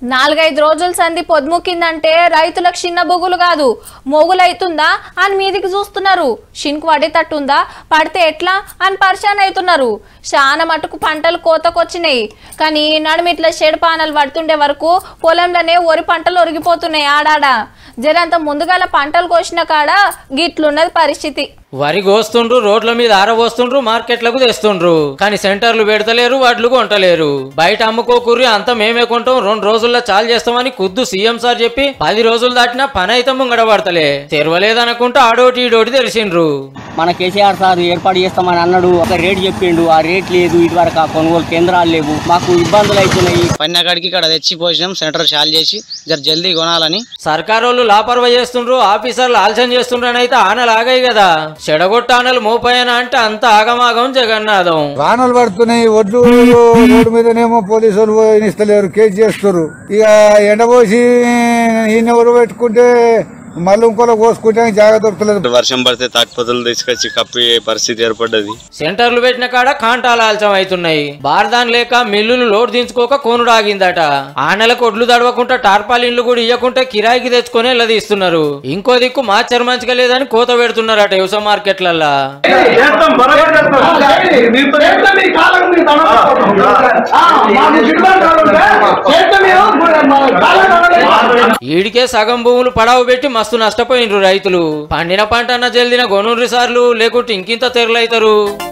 నాలుగైదు రోజుల సంధి పొద్దుముకిందంటే రైతులకు చిన్న బొగులు కాదు మొగులైతుందా అని మీదికి చూస్తున్నారు షిన్కు పడేటట్టుందా పడితే ఎట్లా అని పరిశాన్ అవుతున్నారు చాలా మటుకు పంటలు కోతకొచ్చినాయి కానీ నడుమిట్ల షెడపానలు పడుతుండే వరకు పొలంలోనే వరి పంటలు ఒరిగిపోతున్నాయి ఆడాడ జరంత ముందుగాల పంటలు కోసిన కాడ గిట్లున్నది పరిస్థితి వరి కోస్తుండ్రు రోడ్ల మీద ఆరబోస్తుండ్రు మార్కెట్లకు తెస్తుండ్రు కానీ సెంటర్లు పెడతలేరు వడ్లు కొంటలేరు బయట అమ్ముకోకూరి అంతా మేమే కొంటాం రెండు రోజుల్లో చాలు చేస్తామని కుద్దు సీఎం సార్ చెప్పి పది రోజులు దాటినా పని అయితే ముంగడబడతలే తెరవలేదనుకుంటా ఆడోటి ఈడోటి తెలిసిండ్రు మన కేసీఆర్ సార్ ఏర్పాటు చేస్తామని అన్నాడు ఒక రేట్ చెప్పిండు ఆ రేట్ లేదు ఇదివరకు ఆ కొనుగోలు కేంద్రాలు లేవు మాకు ఇబ్బందులు అవుతున్నాయి పన్నెకాడికి ఇక్కడ తెచ్చి పోసినాం సెంటర్ చాలు చేసి జర జల్దీ కొనాలని సర్కారోళ్ళు లాపర్వా చేస్తుండ్రు ఆఫీసర్లు ఆలస్యం చేస్తుండ్రు అని అయితే ఆనలు ఆగాయి కదా చెడగొట్ట ఆనలు మోపాయనా అంటే అంత ఆగమాగం జగన్నాథం వానలు పడుతున్నాయి ఒడ్లు రోడ్డు మీదనేమో పోలీసులు ఇస్తలేరు కేసు చేస్తారు ఇక ఎండబోసి ఈయన ఎవరు పెట్టుకుంటే మళ్ళీ ఇంకోలో కోసుకుంటే జాగ్రత్త దొరకలేదు వర్షం పడితే తాకపోతలు తీసుకొచ్చి కప్పి పరిస్థితి ఏర్పడ్డది సెంటర్లు పెట్టిన కాడ కాంటాలు ఆలస్యం అవుతున్నాయి బార్దాన్ లేక మిల్లులు లోడ్ దించుకోక కోనుడు ఆగిందట ఆ నెలకు ఒడ్లు తడవకుండా టార్పాలిన్లు కూడా ఇవ్వకుంటే కిరాయికి తెచ్చుకొని వెళ్ళదీస్తున్నారు ఇంకో దిక్కు మాచర్ మంచిగా లేదని కోత పెడుతున్నారట వ్యవసాయ మార్కెట్లల్లా ఈడికే సగం భూములు పడావు పెట్టి మస్తు నష్టపోయినరు రైతులు పండిన పంట అన్న జల్దిన గొనూరు సార్లు లేకుంటే ఇంకింత తెరలైతారు